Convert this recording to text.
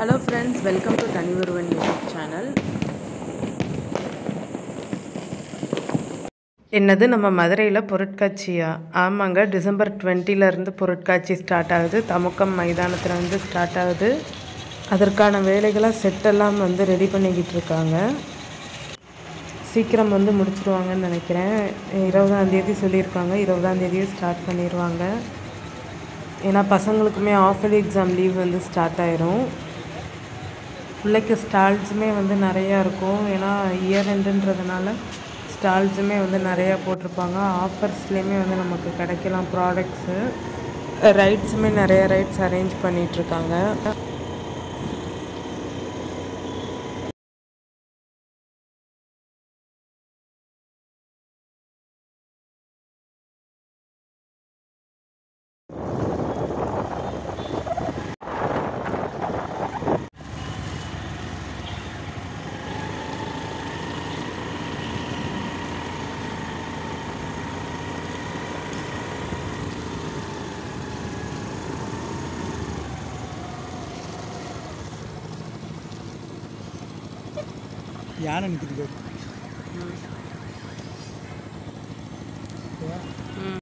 hello friends welcome to தனி ஒருவன் YouTube channel என்னது நம்ம மதுரையில் பொருட்காட்சியா ஆமாங்க டிசம்பர் 20 ல இருந்து பொருட்காட்சி ஸ்டார்ட் ஆகுது தமுக்கம் மைதானத்தில் வந்து ஸ்டார்ட் ஆகுது அதற்கான வேலைகளாக செட்டெல்லாம் வந்து ரெடி பண்ணிக்கிட்டு இருக்காங்க சீக்கிரம் வந்து முடிச்சிடுவாங்கன்னு நினைக்கிறேன் இருபதாம் தேதி சொல்லியிருக்காங்க இருபதாம் தேதியே ஸ்டார்ட் பண்ணிடுவாங்க ஏன்னா பசங்களுக்குமே ஆஃபலி எக்ஸாம் லீவ் வந்து ஸ்டார்ட் ஆயிரும் பிள்ளைக்கு ஸ்டால்ஸுமே வந்து நிறையா இருக்கும் ஏன்னா இயர் எண்டுன்றதுனால ஸ்டால்ஸுமே வந்து நிறையா போட்டிருப்பாங்க ஆஃபர்ஸ்லேயுமே வந்து நமக்கு கிடைக்கலாம் ப்ராடக்ட்ஸு ரைட்ஸுமே நிறைய ரைட்ஸ் அரேஞ்ச் பண்ணிகிட்ருக்காங்க யானை நிற்கிது